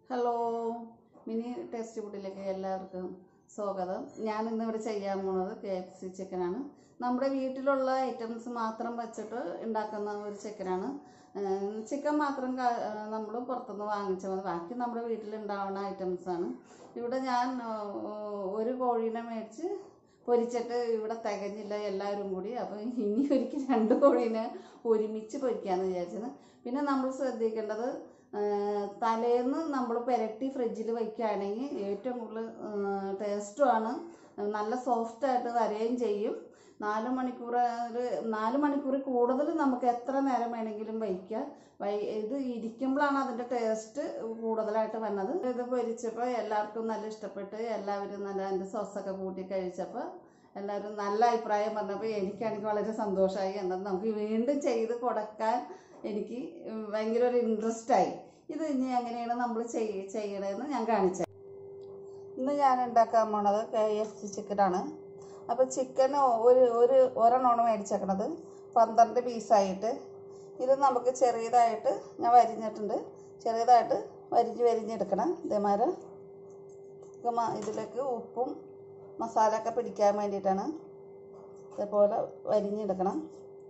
Hello mini taste ഫുഡിലേക്ക് എല്ലാവർക്കും സ്വാഗതം ഞാൻ ഇന്ന് ഇവിടെ ചെയ്യാൻ പോകുന്നത് കെ എഫ് സി ചിക്കനാണ് നമ്മുടെ വീട്ടിലുള്ള ഐറ്റംസ് മാത്രം വെച്ചിട്ട് ഉണ്ടാക്കുന്ന ഒരു ചിക്കനാണ് ചിക്കൻ മാത്രം നമ്മൾ പുറത്തുനിന്ന് വാങ്ങിച്ചാൽ മതി ബാക്കി നമ്മുടെ വീട്ടിലുണ്ടാവുന്ന ഐറ്റംസാണ് ഇവിടെ ഞാൻ ആ, ഒരു കോഴീനെ മേടിച്ച് പൊരിച്ചിട്ട് ഇവിടെ തികഞ്ഞില്ല എല്ലാവരും കൂടി അപ്പോൾ ഇനി ഒരിക്കൽ രണ്ട് കോഴീനെ ഒരുമിച്ച് പൊരിക്കാമെന്ന് വിചാരിച്ചത് പിന്നെ നമ്മൾ ശ്രദ്ധിക്കേണ്ടത് ആ, തലേന്ന് നമ്മൾ പുരട്ടി ഫ്രിഡ്ജിൽ വയ്ക്കുകയാണെങ്കിൽ ഏറ്റവും കൂടുതൽ ടേസ്റ്റുമാണ് നല്ല സോഫ്റ്റായിട്ട് വരികയും ചെയ്യും നാല് മണിക്കൂർ ഒരു നാല് മണിക്കൂർ കൂടുതൽ നമുക്ക് എത്ര നേരം വേണമെങ്കിലും വയ്ക്കാം വൈ ഇത് ഇരിക്കുമ്പോഴാണ് അതിൻ്റെ ടേസ്റ്റ് കൂടുതലായിട്ട് വന്നത് ഇത് പൊരിച്ചപ്പോൾ എല്ലാവർക്കും നല്ല ഇഷ്ടപ്പെട്ട് എല്ലാവരും നല്ല അതിൻ്റെ സോസൊക്കെ കൂട്ടി കഴിച്ചപ്പോൾ എല്ലാവരും നല്ല അഭിപ്രായം പറഞ്ഞപ്പോൾ എനിക്കാണെങ്കിൽ വളരെ സന്തോഷമായി എന്നാൽ നമുക്ക് വീണ്ടും ചെയ്ത് കൊടുക്കാൻ എനിക്ക് ഭയങ്കര ഒരു ഇൻട്രസ്റ്റ് ആയി ഇത് ഇനി എങ്ങനെയാണ് നമ്മൾ ചെയ്യ ചെയ്യണതെന്ന് ഞാൻ കാണിച്ചു ഇന്ന് ഞാൻ ഉണ്ടാക്കാൻ പോണത് കെ എഫ് സി ചിക്കനാണ് അപ്പോൾ ചിക്കൻ ഒരു ഒരു ഒരെണ്ണമാണ് മേടിച്ചേക്കണത് പന്ത്രണ്ട് പീസായിട്ട് ഇത് നമുക്ക് ചെറിയതായിട്ട് ഞാൻ വരിഞ്ഞിട്ടുണ്ട് ചെറിയതായിട്ട് വരിഞ്ഞ് വരിഞ്ഞെടുക്കണം ഇതേമാതിരി ഇത് മ- ഇതിലേക്ക് ഉപ്പും മസാല ഒക്കെ പിടിക്കാൻ വേണ്ടിയിട്ടാണ് ഇതേപോലെ വരിഞ്ഞെടുക്കണം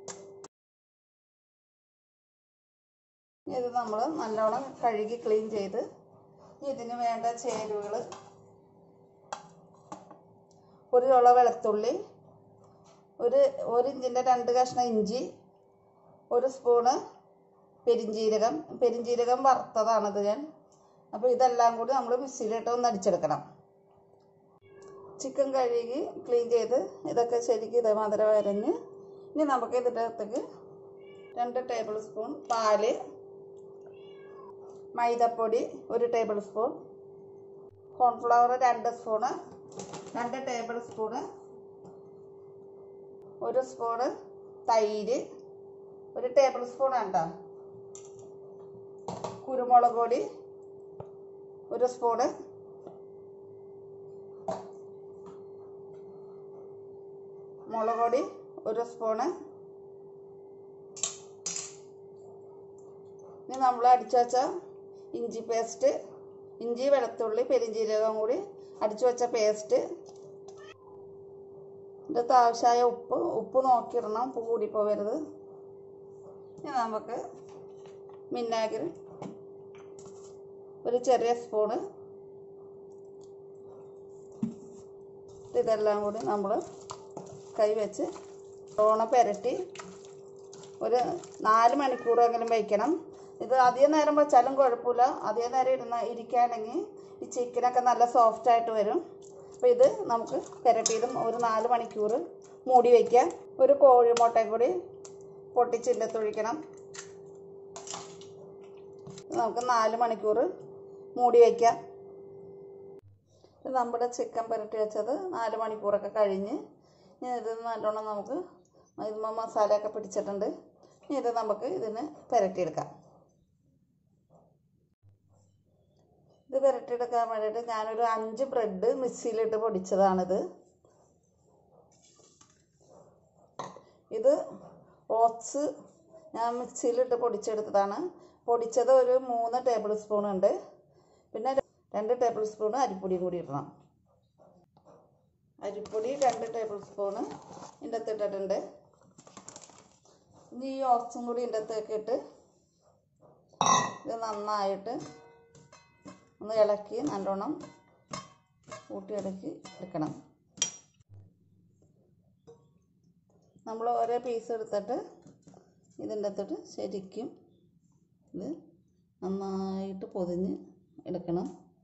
ഇത് നമ്മൾ നല്ലോണം കഴുകി ക്ലീൻ ചെയ്ത് ഇതിന് വേണ്ട ചേരുവകൾ ഒരു ചുള വെളുത്തുള്ളി ഒരു ഒരു ഇഞ്ചിൻ്റെ രണ്ട് കഷ്ണം ഇഞ്ചി ഒരു സ്പൂണ് പെരിഞ്ജീരകം പെരിഞ്ജീരകം വറുത്തതാണത് ഞാൻ അപ്പോൾ ഇതെല്ലാം കൂടി നമ്മൾ മിക്സിയിലിട്ട് ഒന്ന് അടിച്ചെടുക്കണം ചിക്കൻ കഴുകി ക്ലീൻ ചെയ്ത് ഇതൊക്കെ ശരിക്കും ഇതേമാതിരി വരഞ്ഞ് ഇനി നമുക്ക് ഇതിൻ്റെ അകത്തേക്ക് രണ്ട് ടേബിൾ സ്പൂൺ പാല് മൈദപ്പൊടി ഒരു ടേബിൾ സ്പൂൺ കോൺഫ്ലവർ രണ്ട് സ്പൂണ് രണ്ട് ടേബിൾ സ്പൂണ് ഒരു സ്പൂണ് തൈര് ഒരു ടേബിൾ സ്പൂൺ കേട്ടോ കുരുമുളക് പൊടി ഒരു സ്പൂണ് മുളക് പൊടി ഒരു സ്പൂണ് ഇനി നമ്മൾ അടിച്ചു വെച്ച ഇഞ്ചി പേസ്റ്റ് ഇഞ്ചി വെളുത്തുള്ളി പെരിഞ്ജീരകം കൂടി അടിച്ചു വെച്ച പേസ്റ്റ് ഇതിൻ്റെ ആവശ്യമായ ഉപ്പ് ഉപ്പ് നോക്കിയിടണം ഉപ്പ് കൂടിപ്പോവരുത് ഇനി നമുക്ക് വിനാഗിരി ഒരു ചെറിയ സ്പൂണ് ഇതെല്ലാം കൂടി നമ്മൾ കൈ വെച്ച് ഓണ പുരട്ടി ഒരു നാല് മണിക്കൂറെങ്കിലും വയ്ക്കണം ഇത് അധികം നേരം വെച്ചാലും കുഴപ്പമില്ല അധികം നേരം ഇരുന്ന ഇരിക്കുകയാണെങ്കിൽ ഈ ചിക്കനൊക്കെ നല്ല സോഫ്റ്റ് ആയിട്ട് വരും അപ്പോൾ ഇത് നമുക്ക് പുരട്ടിയതും ഒരു നാല് മണിക്കൂർ മൂടി വയ്ക്കാം ഒരു കോഴിമുട്ടയും കൂടി പൊട്ടിച്ചില്ലത്തൊഴിക്കണം നമുക്ക് നാല് മണിക്കൂർ മൂടി വയ്ക്കാം ഇത് നമ്മുടെ ചിക്കൻ പുരട്ടി വെച്ചത് നാല് മണിക്കൂറൊക്കെ കഴിഞ്ഞ് ഇനി ഇത് നല്ലോണം നമുക്ക് ഇതുമ്പോൾ മസാലയൊക്കെ പിടിച്ചിട്ടുണ്ട് ഇനി ഇത് നമുക്ക് ഇതിന് പുരട്ടിയെടുക്കാം ഇത് പുരട്ടിയെടുക്കാൻ വേണ്ടിയിട്ട് ഞാനൊരു അഞ്ച് ബ്രെഡ് മിക്സിയിലിട്ട് പൊടിച്ചതാണിത് ഇത് ഓട്സ് ഞാൻ മിക്സിയിലിട്ട് പൊടിച്ചെടുത്തതാണ് പൊടിച്ചത് ഒരു മൂന്ന് ടേബിൾ സ്പൂൺ ഉണ്ട് പിന്നെ രണ്ട് ടേബിൾ സ്പൂൺ അരിപ്പൊടി കൂടി ഇടണം അരിപ്പൊടി രണ്ട് ടേബിൾ സ്പൂണ് ഇതിൻ്റെ അകത്ത് ഇട്ടിട്ടുണ്ട് ഇനി ഈ ഓട്സും കൂടി ഇതിൻ്റെ അകത്തേക്ക് ഇട്ട് ഇത് നന്നായിട്ട് ഒന്ന് ഇളക്കി നല്ലോണം കൂട്ടിയിടക്കി എടുക്കണം നമ്മൾ ഓരോ പീസ് എടുത്തിട്ട് ഇതിൻ്റെ അകത്തോട്ട് ശരിക്കും ഇത് നന്നായിട്ട് പൊതിഞ്ഞ് എടുക്കണം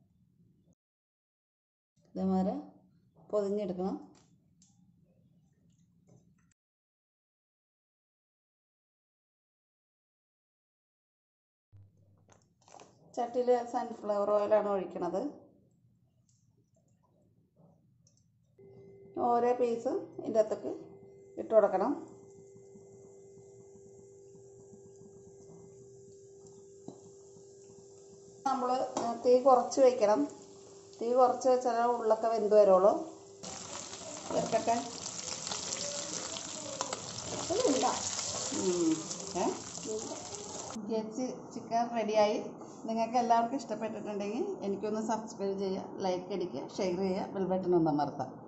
ഇതേമാതിരി പൊതിഞ്ഞെടുക്കണം ചട്ടിയിൽ സൺഫ്ലവർ ഓയിലാണ് ഒഴിക്കണത് ഓരോ പീസും ഇതിൻ്റെ അകത്തേക്ക് ഇട്ട് കൊടുക്കണം നമ്മൾ തീ കുറച്ച് വയ്ക്കണം തീ കുറച്ച് വെച്ചാൽ ഉള്ളൊക്കെ വെന്ത് വരുള്ളൂ ഇറക്കട്ടെ ഉം. ഏ? ചിക്കൻ റെഡിയായി നിങ്ങൾക്ക് എല്ലാവർക്കും ഇഷ്ടപ്പെട്ടിട്ടുണ്ടെങ്കിൽ എനിക്കൊന്ന് സബ്സ്ക്രൈബ് ചെയ്യുക ലൈക്ക് അടിക്കുക ഷെയർ ചെയ്യുക ബെൽ ബട്ടൺ ഒന്ന് അമർത്താം